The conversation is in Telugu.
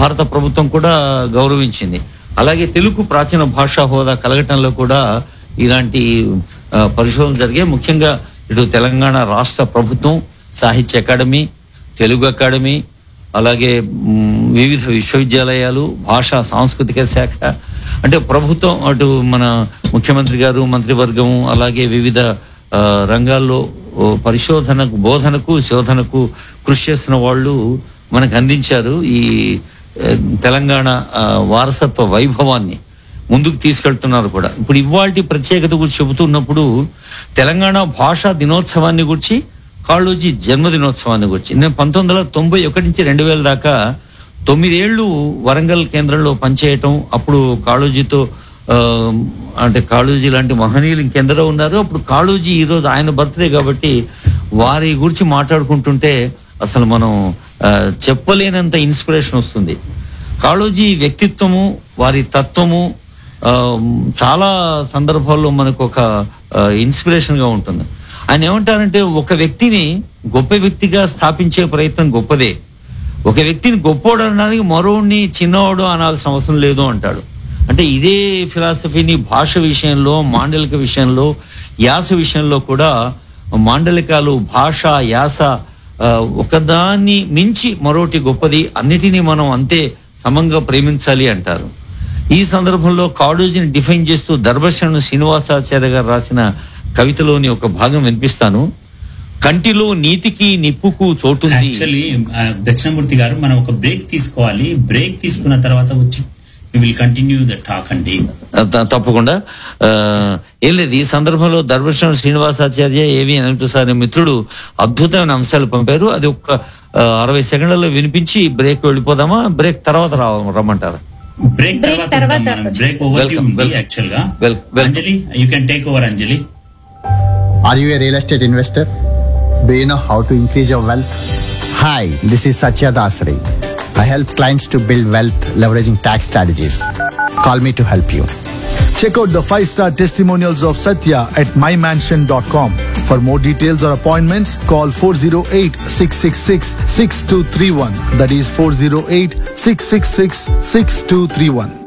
భారత ప్రభుత్వం కూడా గౌరవించింది అలాగే తెలుగు ప్రాచీన భాషా హోదా కలగటంలో కూడా ఇలాంటి ఆ, పరిశోధనలు జరిగాయి ముఖ్యంగా ఇటు తెలంగాణ రాష్ట్ర ప్రభుత్వం సాహిత్య అకాడమీ తెలుగు అకాడమీ అలాగే మ్, వివిధ విశ్వవిద్యాలయాలు భాషా సాంస్కృతిక శాఖ అంటే ప్రభుత్వం అటు మన ముఖ్యమంత్రి గారు మంత్రివర్గం అలాగే వివిధ ఆ, రంగాల్లో ఓ, పరిశోధనకు బోధనకు శోధనకు కృషి చేస్తున్న వాళ్ళు మనకు అందించారు ఈ ఆ, తెలంగాణ ఆ, వారసత్వ వైభవాన్ని ముందుకు తీసుకెళ్తున్నారు కూడా ఇప్పుడు ఇవాల్టి ప్రత్యేకత గురించి చెబుతున్నప్పుడు తెలంగాణ భాషా దినోత్సవాన్ని గురించి కాళోజీ జన్మదినోత్సవాన్ని గురించి నేను పంతొమ్మిది వందల తొంభై ఒకటి నుంచి రెండు వేల దాకా తొమ్మిదేళ్లు వరంగల్ కేంద్రంలో పనిచేయటం అప్పుడు కాళోజీతో ఆ, అంటే కాళోజీ లాంటి మహనీయులు ఇంకెందరో ఉన్నారు అప్పుడు కాళోజీ ఈరోజు ఆయన బర్త్డే కాబట్టి వారి గురించి మాట్లాడుకుంటుంటే అసలు మనం ఆ, చెప్పలేనంత ఇన్స్పిరేషన్ వస్తుంది కాళోజీ వ్యక్తిత్వము వారి తత్వము ఆ, చాలా సందర్భాల్లో మనకు ఒక ఇన్స్పిరేషన్ గా ఉంటుంది ఆయన ఏమంటారంటే ఒక వ్యక్తిని గొప్ప వ్యక్తిగా స్థాపించే ప్రయత్నం గొప్పదే ఒక వ్యక్తిని గొప్పోడు అనడానికి మరోడిని చిన్నవాడు అనాల్సిన అవసరం లేదు అంటాడు అంటే ఇదే ఫిలాసఫీని భాష విషయంలో మాండలిక విషయంలో యాస విషయంలో కూడా మాండలికాలు భాష యాస ఆ, ఒకదాన్ని మించి మరోటి గొప్పది అన్నిటినీ మనం అంతే సమంగా ప్రేమించాలి అంటారు ఈ సందర్భంలో కాళోజీని డిఫైన్ చేస్తూ దర్భశరణు శ్రీనివాసాచార్య గారు రాసిన కవితలోని ఒక భాగం వినిపిస్తాను కంటిలో నీతికి నిప్పుకు చోటుంది యాక్చువల్లీ దక్షిణమూర్తి గారు మనం ఒక బ్రేక్ తీసుకోవాలి బ్రేక్ తీసుకున్న తర్వాత వచ్చి విల్ కంటిన్యూ ద టాక్ అండి త- తప్పకుండా ఆ, ఏం లేదు ఈ సందర్భంలో దర్భశం శ్రీనివాసాచార్య ఏవి అనిపిస్తారు మిత్రుడు అద్భుతమైన అంశాలు పంపారు అది ఒక్క ఆ, అరవై సెకండ్లలో వినిపించి బ్రేక్ వెళ్ళిపోదామా బ్రేక్ తర్వాత రా రమ్మంటారా బ్రేక్ Break తర్వాత తర్వాత బ్రేక్ ఓవర్ Welcome, ఉంది welcome. యాక్చువల్ గా Wel- welcome. Anjali you can take over Anjali Are you a real estate investor? Do you know how to increase your wealth? Hi, this is Satya Dasari. I help clients to build wealth leveraging tax strategies. Call me to help you. Check out the five star testimonials of Satya at mymansion.com. For more details or appointments, call 408 666 6231. That is 408 666 6231.